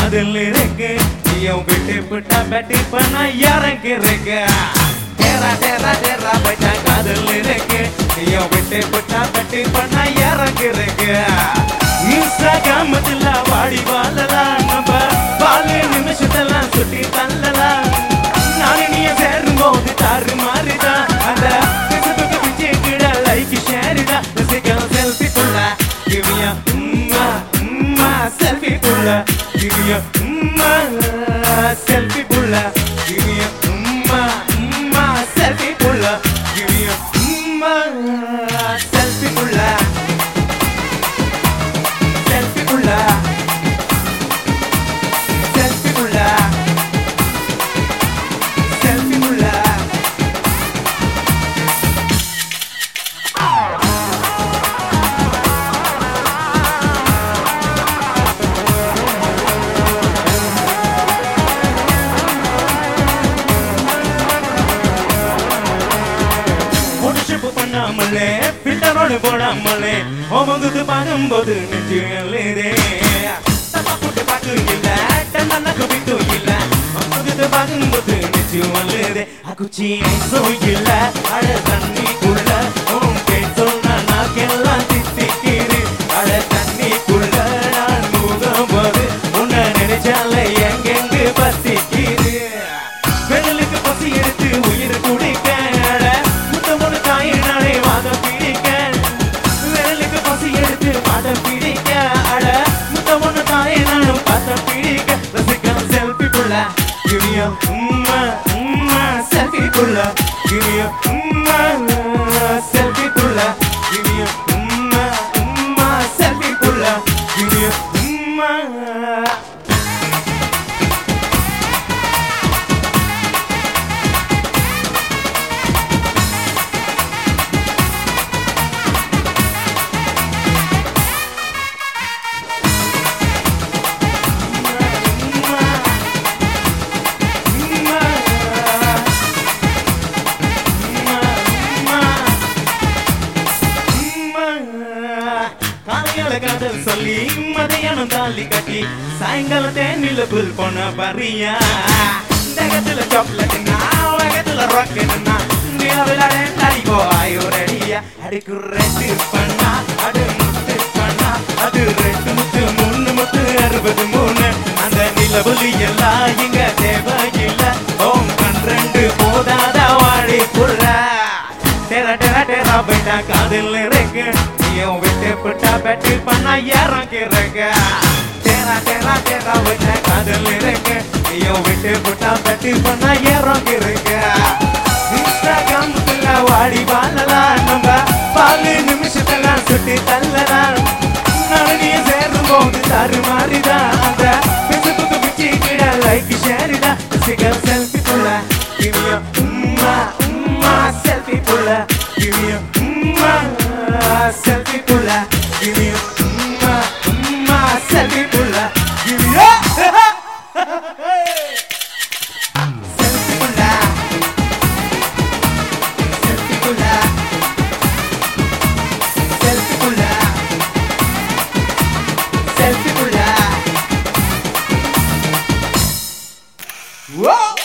காதல் இருக்கு நீயும் விட்டு விட்டா பெட்டி பண்ண இறங்கி இருக்கு டேரா டேரா டேரா போயிட்டா காதல் இருக்கு நீயும் விட்டு விட்டா பெட்டி பண்ண இறங்கி இருக்கு இன்ஸ்டாகிராமத்துல வாடி வாழலாம் நம்ம பாலு நிமிஷத்தெல்லாம் சுட்டி தள்ளலாம் நாளை நீ சேரும் போது தாறு மாறிதான் அந்த Facebook பிச்சை கீழ லைக் ஷேரிடா ரசிக்கலாம் செல்ஃபி புள்ள கிவியா உம்மா உம்மா செல்ஃபி புள்ள கிவியா உம்மா செல்ஃபி புள்ள கிவியா உம்மா உம்மா செல்ஃபி புள்ள கிவியா உம்மா செல்ஃபி புள்ள செல்ஃபி புள்ள செல்ஃபி புள்ள செல்ஃபி புள்ள பொடிஷிப்பு பண்ணாமலே ஃபில்டரோடு போடாமலே ஓமங்குது பார்க்கும்போது நெஞ்சு எழுதே தப்பா போட்டு பாக்கு இல்ல டன்னக்கு பிட்டு இல்ல ஓமங்குது பார்க்கும்போது நெஞ்சு வல்லுதே அக்குச்சி ஐசோ இல்ல அழ தண்ணிக்குள்ள உன் பேர் சொன்னா நாக்கெல்லாம் தித்திக்கிது அழ தண்ணிக்குள்ள நான் மூகம் போது உன்னை நினைச்சாலே எங்கெங்கு பத்திக்கிது வெள்ளலுக்கு பசி எடுத்து உயிர் குடிக்க அட முத்தமொழு தாயினாலே வாதம் பிடிக்க வெள்ளலுக்கு பசி எடுத்து வாதம் பிடிக்க அட முத்தமொழு தாயினாலும் பாதம் பிடிக்க ரசிக்கலாம் செல்ஃபி புள்ள கிவிய உம்மா உம்மா செல்ஃபி புள்ள கிவிய உம்மா செல்ஃபி புள்ள கிவிய உம்மா உம்மா செல்ஃபி புள்ள கிவிய உம்மா காலையால காதல் சொல்லி மதையானம் தாலி கட்டி சாயங்காலம் தேனில புல் போன பரியா நகத்துல சாக்லேட்டுனா உலகத்துல ராக்கெட்டுனா நீ விளையாடி போய் ரெடியா அடிக்கு ரெண்டு பண்ணா அடு முத்து பண்ணா அது ரெண்டு முத்து மூணு முத்து அறுபது மூணு அந்த நிலவுலி எல்லாம் இங்க தேவையில்ல ஓம் கண் ரெண்டு போதாத வாடி புள்ள டெரா டெரா டெரா போயிட்டா காதில் இருக்கு நீயும் விட்டு விட்டா பெட்டி பண்ண இறங்கிறங்க டெரா டெரா டெரா போயிட்டா காதில் இருக்கு நீயும் விட்டு விட்டா பெட்டி பண்ண இறங்கிறங்க இன்ஸ்டாகிராமுக்குள்ள வாடி வாழலாம் நம்ம பாலு நிமிஷத்தெல்லாம் சுட்டி தள்ளலாம் நாளைய சேரும் போது தாறு மாறிதான் அந்த Facebook பிச்சி கீழ லைக் ஷேரிடா சிகர் செல்ஃபி புள்ள கிவிய உம்மா உம்மா செல்ஃபி புள்ள கிவிய உம்மா செல்ஃபி புள்ள கிவிய உம்மா உம்மா செல்ஃபி புள்ள கிவிய செல்ஃபி புள்ள செல்ஃபி புள்ள செல்ஃபி புள்ள செல்ஃபி புள்ள Whoa!